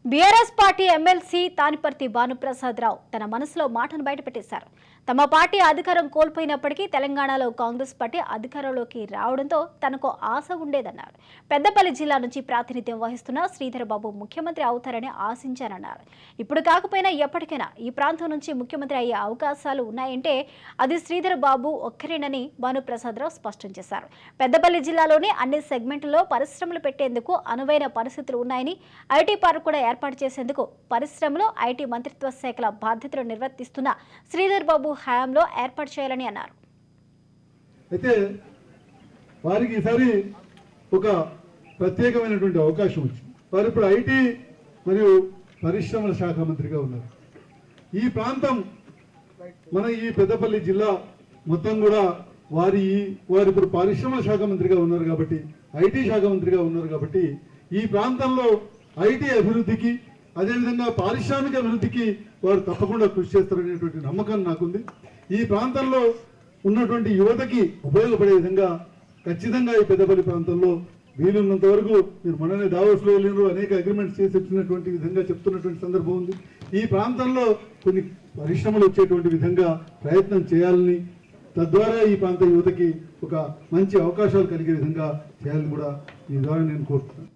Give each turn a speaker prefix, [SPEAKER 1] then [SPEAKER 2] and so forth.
[SPEAKER 1] BRS party MLC Thaniparthi Bhanuprasad Rao తన మనసులో మాటను బయటపెట్టేశారు తమ పార్టీ అధికారం కోల్పోయినప్పటికీ తెలంగాణలో కాంగ్రెస్ పార్టీ అధికారంలోకి రావడంతో తనకు ఆశ ఉండేదన్నారు పెద్దపల్లి జిల్లా నుంచి ప్రాతినిధ్యం వహిస్తున్న శ్రీధర్ బాబు ముఖ్యమంత్రి అవుతారని ఆశించారన్నారు ఇప్పుడు కాకపోయినా ఎప్పటికైనా ఈ ప్రాంతం నుంచి ముఖ్యమంత్రి అయ్యే అవకాశాలు ఉన్నాయంటే అది శ్రీధర్ బాబు ఒక్కరేనని భానుప్రసాద్ రావు స్పష్టం చేశారు పెద్దపల్లి జిల్లాలోని అన్ని సెగ్మెంట్లలో పరిశ్రమలు పెట్టేందుకు అనువైన పరిస్థితులు ఉన్నాయని ఐటీ పార్క్ కూడా ఏర్పాటు చేసేందుకు పరిశ్రమలో ఐటీ మంత్రిత్వ శాఖల బాధ్యతలు నిర్వర్తిస్తున్న శ్రీధర్ బాబు హయాంలో ఏర్పాటు చేయాలని అన్నారు
[SPEAKER 2] అయితే వారికి ఈసారి ఒక ప్రత్యేకమైనటువంటి అవకాశం వచ్చింది వారు ఇప్పుడు ఐటీ మరియు పరిశ్రమల శాఖ మంత్రిగా ఉన్నారు ఈ ప్రాంతం మన ఈ పెద్దపల్లి జిల్లా మొత్తం కూడా వారి ఈ- వారు ఇప్పుడు పరిశ్రమల శాఖ మంత్రిగా ఉన్నారు కాబట్టి ఐటీ శాఖ మంత్రిగా ఉన్నారు కాబట్టి ఈ ప్రాంతంలో ఐటీ అభివృద్ధికి అదేవిధంగా పారిశ్రామిక అభివృద్ధికి వారు తప్పకుండా కృషి చేస్తారనేటువంటి నమ్మకం నాకుంది ఈ ప్రాంతంలో ఉన్నటువంటి యువతకి ఉపయోగపడే విధంగా ఖచ్చితంగా ఈ పెద్దపల్లి ప్రాంతంలో వీలున్నంత వరకు మీరు మొన్ననే దావోస్లో వెళ్ళినారు అనేక అగ్రిమెంట్స్ చేసి వచ్చినటువంటి విధంగా చెప్తున్నటువంటి సందర్భం ఉంది ఈ ప్రాంతంలో కొన్ని పరిశ్రమలు వచ్చేటువంటి విధంగా ప్రయత్నం చేయాలని తద్వారా ఈ ప్రాంత యువతకి ఒక మంచి అవకాశాలు కలిగే విధంగా చేయాలని కూడా ఈ ద్వారా నేను కోరుతున్నాను